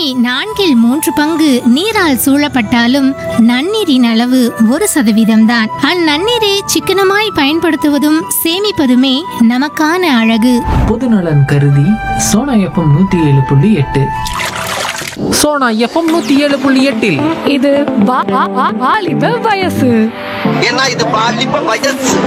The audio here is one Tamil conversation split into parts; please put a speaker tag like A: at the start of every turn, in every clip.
A: நான்கில் மூன்று பங்கு நீரால் சூழப்பட்டாலும் நன்னீரின் அளவு ஒரு சதவீதம்தான் அந்நன்னீரை சிக்கனமாய் பயன்படுத்துவதும் சேமிப்பதுமே நமக்கான அழகு
B: பொதுநலன் கருதி சோனா எஃப்எம் நூத்தி ஏழு புள்ளி எட்டு சோனா எஃப்எம் நூத்தி ஏழு புள்ளி எட்டில்
C: இது வா- வா- வா- வாலிப வயசு
D: ஏன்னா இது பாலிப்ப வயசு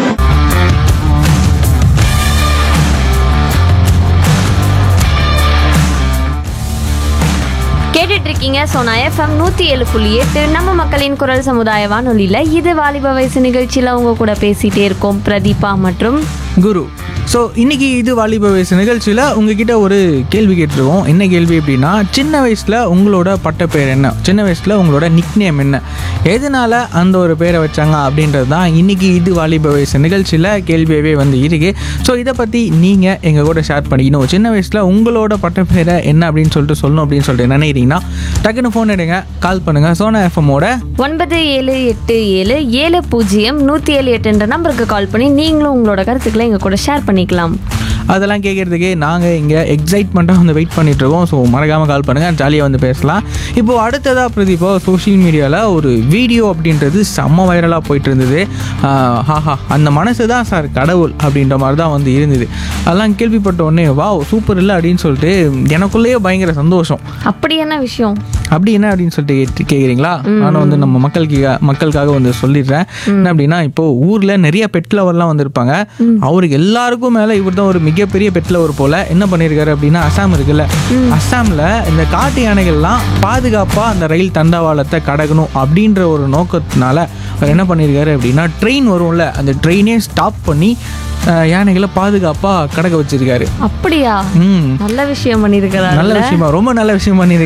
E: கேட்டுட்டு இருக்கீங்க சோனா எஃப்எம் நூத்தி ஏழு புள்ளி எட்டு நம்ம மக்களின் குரல் சமுதாய வானொலியில இது வாலிப வயசு நிகழ்ச்சியில உங்க கூட பேசிட்டே இருக்கோம் பிரதீபா மற்றும்
F: குரு ஸோ இன்னைக்கு இது வாலிப வயசு நிகழ்ச்சியில் உங்ககிட்ட ஒரு கேள்வி கேட்டிருக்கோம் என்ன கேள்வி அப்படின்னா சின்ன வயசில் உங்களோட பட்டப்பேர் என்ன சின்ன வயசில் உங்களோட நிக்நேம் என்ன எதனால அந்த ஒரு பேரை வச்சாங்க அப்படின்றது தான் இன்னைக்கு இது வாலிப வயசு நிகழ்ச்சியில் கேள்வியவே வந்து இருக்கு ஸோ இதை பற்றி நீங்கள் எங்கள் கூட ஷேர் பண்ணிக்கணும் சின்ன வயசில் உங்களோட பட்டப்பேரை என்ன அப்படின்னு சொல்லிட்டு சொல்லணும் அப்படின்னு சொல்லிட்டு நினைக்கிறீங்கன்னா டக்குன்னு ஃபோன் எடுங்க கால் பண்ணுங்கள் சோனா எஃப்எம்மோட
E: ஒன்பது ஏழு எட்டு ஏழு ஏழு பூஜ்ஜியம் நூத்தி ஏழு எட்டுன்ற நம்பருக்கு கால் பண்ணி நீங்களும் உங்களோட கருத்துக்களை எங்க கூட ஷேர் பண்ணிக்கலாம்
F: அதெல்லாம் கேட்குறதுக்கே நாங்கள் இங்கே எக்ஸைட்மெண்ட்டாக வந்து வெயிட் பண்ணிட்டு இருக்கோம் ஸோ மறக்காமல் கால் பண்ணுங்கள் ஜாலியாக வந்து பேசலாம் இப்போது அடுத்ததாக பிரதீபா சோஷியல் மீடியாவில் ஒரு வீடியோ அப்படின்றது செம்ம வைரலாக போயிட்டு இருந்தது ஆஹ் ஹாஹா அந்த மனசு தான் சார் கடவுள் அப்படின்ற மாதிரி தான் வந்து இருந்தது அதெல்லாம் கேள்விப்பட்ட உடனே வா சூப்பர் இல்லை அப்படின்னு சொல்லிட்டு எனக்குள்ளேயே பயங்கர சந்தோஷம்
E: அப்படி என்ன விஷயம்
F: அப்படி என்ன அப்படின்னு சொல்லிட்டு கேட்டு கேட்குறீங்களா நானும் வந்து நம்ம மக்களுக்கு மக்களுக்காக வந்து சொல்லிடுறேன் என்ன அப்படின்னா இப்போ ஊர்ல நிறைய பெட் லவர்லாம் வந்திருப்பாங்க அவருக்கு எல்லாருக்கும் மேல இவர் தான் ஒரு மிகப்பெரிய பெட் லவர் போல என்ன பண்ணியிருக்காரு அப்படின்னா அசாம் இருக்குல்ல அசாம்ல இந்த காட்டு யானைகள்லாம் பாதுகாப்பா அந்த ரயில் தண்டவாளத்தை கடக்கணும் அப்படின்ற ஒரு நோக்கத்தினால அவர் என்ன பண்ணியிருக்காரு அப்படின்னா ட்ரெயின் வரும்ல அந்த ட்ரெயினே ஸ்டாப் பண்ணி அஹ், யானைகளை பாதுகாப்பா கடக்க வச்சிருக்காரு
E: அப்படியா
F: ம்
E: நல்ல விஷயம் பண்ணிருக்கிறாரு
F: நல்ல விஷயமா ரொம்ப நல்ல விஷயம் பண்ணியிருக்காரு